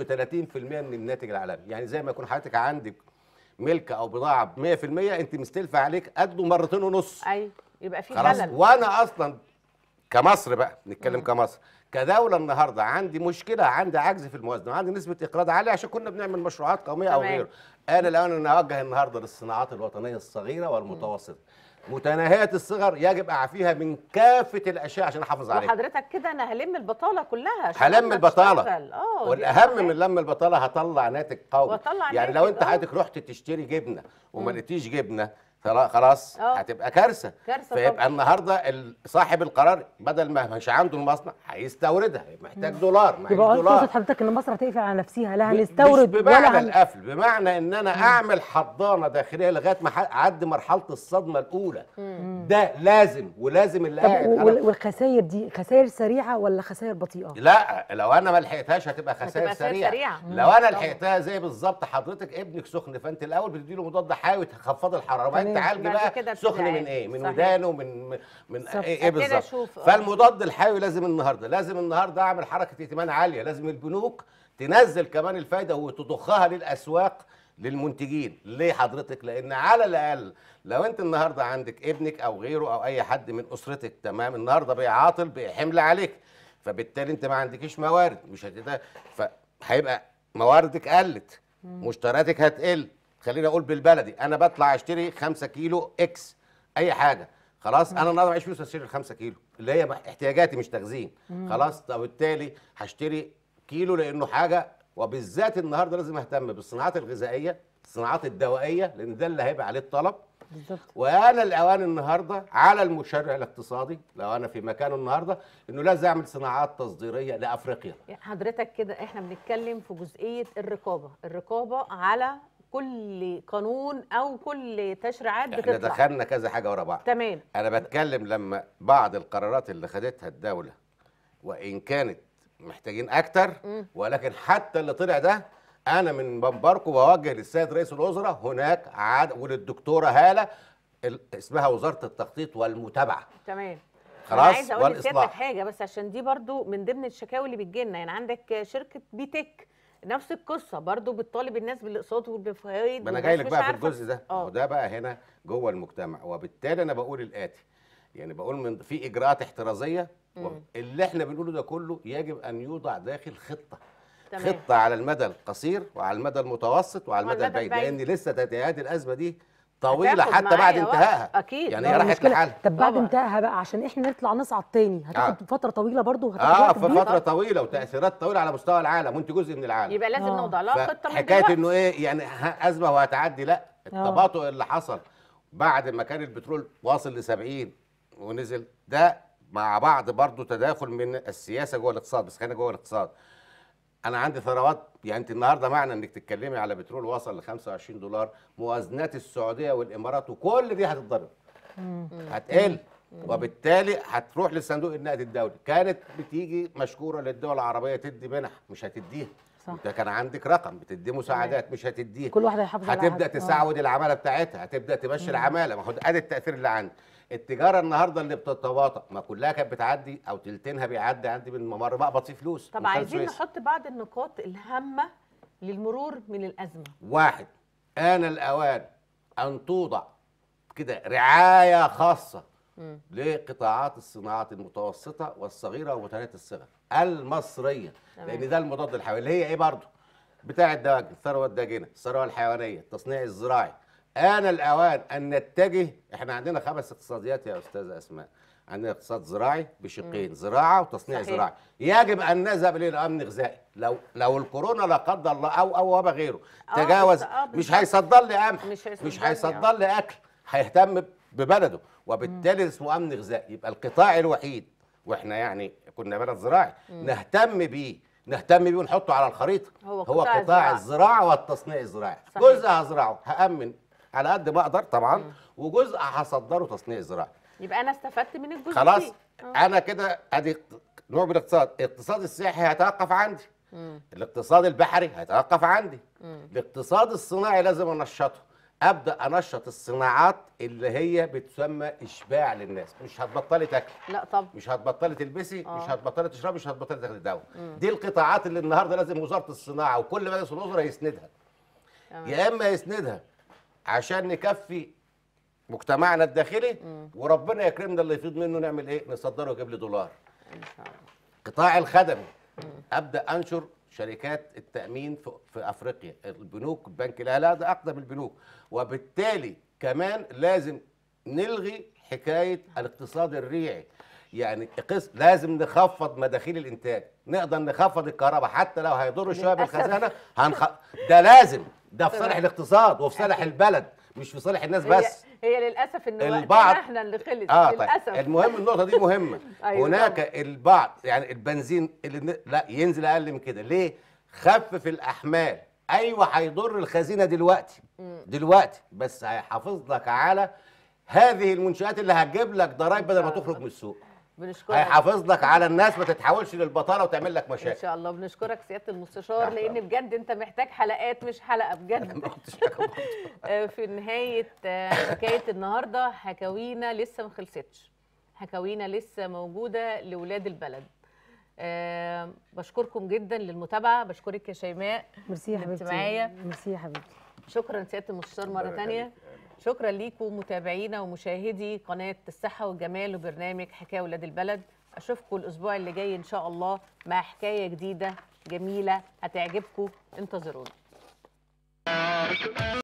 S6: من الناتج العالمي يعني زي ما يكون حضرتك عندك ملك او بضاعه ب 100% انت مستلفه عليك قده مرتين ونص
S1: ايوه يبقى في
S6: خلاص
S1: خلل
S6: وانا اصلا كمصر بقى نتكلم كمصر كدوله النهارده عندي مشكله عندي عجز في الموازنه وعندي نسبه اقراض عاليه عشان كنا بنعمل مشروعات قوميه او
S1: تمام.
S6: غيره انا الان انا اوجه النهارده للصناعات الوطنيه الصغيره والمتوسطه متناهيه الصغر يجب اعفيها من كافه الاشياء عشان احافظ عليها
S1: وحضرتك كده انا هلم البطاله كلها
S6: هلم
S1: شبابنا
S6: البطاله
S1: تشتغل. اه دي
S6: والاهم
S1: أهم
S6: من لم البطاله هطلع ناتج قوي
S1: وأطلع
S6: يعني لو
S1: ناتج،
S6: انت
S1: آه.
S6: حضرتك رحت تشتري جبنه وما لقيتيش جبنه خلا- خلاص
S1: آه.
S6: هتبقى كارثه
S1: كارثة
S6: فيبقى
S1: طبعاً.
S6: النهارده ال- صاحب القرار بدل ما مش عنده المصنع هيستوردها محتاج دولار معيش
S2: يبقى
S6: دولار
S2: تقصد حضرتك ان مصر هتقفل على نفسها لا
S6: ب-
S2: هنستورد
S6: مش بمعنى
S2: ولا هن...
S6: القفل بمعنى ان انا اعمل حضانه داخليه لغايه ما ح- اعدي مرحله الصدمه الاولى ده لازم ولازم اللي
S2: طب
S6: قاعد
S2: وال-
S6: أنا-
S2: والخسائر دي خسائر سريعه ولا خسائر بطيئه؟
S6: لا لو انا ما لحقتهاش هتبقى خسائر
S1: هتبقى خسائر
S6: سريعه
S1: سريعة.
S6: لو انا
S1: طبعاً.
S6: لحقتها زي بالظبط حضرتك ابنك سخن فانت الاول بتدي له مضاد حيوي تخفض الحراره وبعدين
S2: تمام.
S6: تعالج
S1: بعد
S6: بقى
S1: كده
S6: سخن
S1: بتتعالج.
S6: من ايه من
S1: صحيح.
S6: ودانه من من
S2: بالظبط.
S6: ايه, إيه
S1: كده
S6: بالظبط
S1: شوف، آه.
S6: فالمضاد الحيوي لازم النهارده لازم النهارده اعمل حركه ائتمان عاليه لازم البنوك تنزل كمان الفايده وتضخها للاسواق للمنتجين ليه حضرتك لان على الاقل لو انت النهارده عندك ابنك او غيره او اي حد من اسرتك تمام النهارده بقى عاطل بقى حمل عليك فبالتالي انت ما عندكيش موارد مش هتدا فهيبقى مواردك قلت مشترياتك هتقل خليني اقول بالبلدي انا بطلع اشتري 5 كيلو اكس اي حاجه خلاص انا النهارده معيش فلوس اشتري ال 5 كيلو اللي هي احتياجاتي مش تخزين خلاص فبالتالي هشتري كيلو لانه حاجه وبالذات النهارده لازم اهتم بالصناعات الغذائيه الصناعات الدوائيه لان ده اللي هيبقى عليه الطلب
S2: بالظبط
S6: وانا الاوان النهارده على المشرع الاقتصادي لو انا في مكانه النهارده انه لازم اعمل صناعات تصديريه لافريقيا
S1: يعني حضرتك كده احنا بنتكلم في جزئيه الرقابه الرقابه على كل قانون او كل تشريعات
S6: احنا
S1: بتطلع
S6: دخلنا كذا حاجه ورا بعض
S1: تمام
S6: انا بتكلم لما بعض القرارات اللي خدتها الدوله وان كانت محتاجين اكتر
S1: مم.
S6: ولكن حتى اللي طلع ده انا من منبركم بوجه للسيد رئيس الوزراء هناك عاد وللدكتوره هاله ال- اسمها وزاره التخطيط والمتابعه
S1: تمام
S6: خلاص
S1: انا عايزه اقول لسيادتك
S6: والإصلاح.
S1: حاجه بس عشان دي برضو من ضمن الشكاوي اللي بتجيلنا يعني عندك شركه بيتك نفس القصه برضو بتطالب الناس بالاقساط والبفوائد
S6: ما انا
S1: والناس
S6: جاي لك
S1: مش
S6: بقى في
S1: عارفة.
S6: الجزء ده
S1: اه
S6: وده بقى هنا جوه المجتمع وبالتالي انا بقول الاتي يعني بقول من في اجراءات احترازيه
S1: مم.
S6: اللي احنا بنقوله ده كله يجب ان يوضع داخل خطه
S1: تمام
S6: خطه على المدى القصير وعلى المدى المتوسط وعلى
S1: وعلى
S6: المدى
S1: المدى
S6: البعيد
S1: البعيد.
S6: لان لسه تداعيات الازمه دي طويله
S1: هتاخد
S6: حتى بعد
S1: معايا وقت.
S6: انتهائها
S1: اكيد
S6: يعني
S2: لا،
S6: هي راحت
S2: المشكلة-
S6: لحالها
S2: طب بعد
S1: طبعا.
S2: انتهاءها بقى عشان احنا نطلع نصعد تاني هتاخد فتره طويله برضو وهتاخد
S6: اه
S2: وقت
S6: في
S2: كبير
S6: فتره طويله وتاثيرات طويله على مستوى العالم وانت جزء من العالم
S1: يبقى لازم
S2: آه.
S1: نوضع لها خطه من
S6: حكايه
S1: دلوقتي.
S6: انه ايه يعني ها- ازمه وهتعدي لا التباطؤ اللي حصل بعد ما كان البترول واصل ل 70 ونزل ده مع بعض برضه تداخل من السياسه جوه الاقتصاد بس خلينا جوه الاقتصاد انا عندي ثروات يعني انت النهارده معنى انك تتكلمي على بترول وصل ل 25 دولار موازنات السعوديه والامارات وكل دي هتتضرب هتقل وبالتالي هتروح لصندوق النقد الدولي كانت بتيجي مشكوره للدول العربيه تدي منح مش هتديها
S2: صح.
S6: انت كان عندك رقم بتدي مساعدات مش هتديها
S2: كل واحده هيحافظ على
S6: هتبدا
S2: حاجة. آه.
S6: تسعود العماله بتاعتها هتبدا تمشي العماله ما هو ده ادي التاثير اللي عندي التجاره النهارده اللي بتتواطأ ما كلها كانت بتعدي او تلتينها بيعدي عندي من ممر بقبض فيه فلوس
S1: طب
S6: من خلال
S1: عايزين
S6: سويس.
S1: نحط بعض النقاط الهامه للمرور من الازمه
S6: واحد آن الأوان أن توضع كده رعاية خاصة
S1: مم.
S6: لقطاعات الصناعات المتوسطة والصغيرة ومتناهية الصغر المصرية
S1: تمام.
S6: لأن ده المضاد الحيوي اللي هي إيه برضه بتاع الدواجن الثروة الداجنة الثروة الحيوانية التصنيع الزراعي آن الأوان أن نتجه إحنا عندنا خمس اقتصاديات يا أستاذة أسماء عندنا اقتصاد زراعي بشقين زراعه وتصنيع
S1: صحيح.
S6: زراعي يجب ان نذهب الى الامن الغذائي لو لو الكورونا لا قدر الله او او وبا غيره
S1: آه،
S6: تجاوز
S1: بس- آه،
S6: مش
S1: بالظبط.
S6: هيصدر لي قمح
S1: مش هيصدر
S6: مش
S1: لي،
S6: هيصدر لي اكل هيهتم ببلده وبالتالي اسمه امن غذائي يبقى القطاع الوحيد واحنا يعني كنا بلد زراعي نهتم بيه نهتم بيه ونحطه على الخريطه
S1: هو
S6: هو
S1: قطاع
S6: قطاع
S1: الزراعة.
S6: الزراعه والتصنيع الزراعي
S1: صحيح.
S6: جزء هزرعه هامن على قد ما اقدر طبعا وجزء هصدره تصنيع زراعي
S1: يبقى انا استفدت من الجزء
S6: خلاص
S1: دي. آه.
S6: انا كده ادي نوع من الاقتصاد الاقتصاد السياحي هيتوقف عندي
S1: مم.
S6: الاقتصاد البحري هيتوقف عندي
S1: مم.
S6: الاقتصاد الصناعي لازم انشطه ابدا انشط الصناعات اللي هي بتسمى اشباع للناس مش هتبطلي تاكلي
S1: لا طب
S6: مش هتبطلي تلبسي
S1: آه.
S6: مش هتبطلي تشربي مش هتبطلي تاخدي دواء دي القطاعات اللي النهارده لازم وزاره الصناعه وكل مجلس الوزراء يسندها
S1: تمام.
S6: يا اما يسندها عشان نكفي مجتمعنا الداخلي وربنا يكرمنا اللي يفيض منه نعمل ايه نصدره ويجيب لي دولار
S1: ان شاء الله
S6: قطاع الخدمي ابدا انشر شركات التامين في, في افريقيا البنوك البنك الاهلي ده اقدم البنوك وبالتالي كمان لازم نلغي حكايه الاقتصاد الريعي يعني قس لازم نخفض مداخيل الانتاج نقدر نخفض الكهرباء حتى لو هيضر شويه
S1: للأسف.
S6: بالخزانه هنخ... ده لازم ده في صالح
S1: تمام.
S6: الاقتصاد وفي صالح البلد مش في صالح الناس بس
S1: هي, هي للاسف ان وقتنا
S6: البعض-
S1: احنا اللي خلص
S6: اه طيب
S1: للاسف
S6: المهم النقطه دي مهمه
S1: أيوة
S6: هناك
S1: طبعاً.
S6: البعض يعني البنزين اللي ن- لا ينزل اقل من كده ليه خفف الاحمال ايوه هيضر الخزينه دلوقتي دلوقتي بس هيحافظ لك على هذه المنشات اللي هتجيب لك ضرائب بدل ما
S1: شاء
S6: تخرج من السوق
S1: بنشكرك
S6: هيحافظ لك على الناس ما تتحولش للبطاله وتعمل لك
S1: ان
S6: مشاكل
S1: شاء الله بنشكرك سياده المستشار
S6: تحت
S1: لان
S6: أمرك.
S1: بجد انت محتاج حلقات مش حلقه بجد
S6: ما قلتش حاجة برضه.
S1: آه، في نهايه آه، حكايه النهارده حكاوينا لسه ما خلصتش حكاوينا لسه موجوده لاولاد البلد آه، بشكركم جدا للمتابعه بشكرك يا شيماء
S2: ميرسي يا
S1: كنت
S2: حبيبتي
S1: معايا.
S2: ميرسي يا حبيبتي
S1: شكرا سياده المستشار مره
S6: ربنا
S1: تانية
S6: يخليك.
S1: شكرا ليكم متابعينا ومشاهدي قناه الصحه والجمال وبرنامج حكايه ولاد البلد اشوفكم الاسبوع اللي جاي ان شاء الله مع حكايه جديده جميله هتعجبكم انتظرونا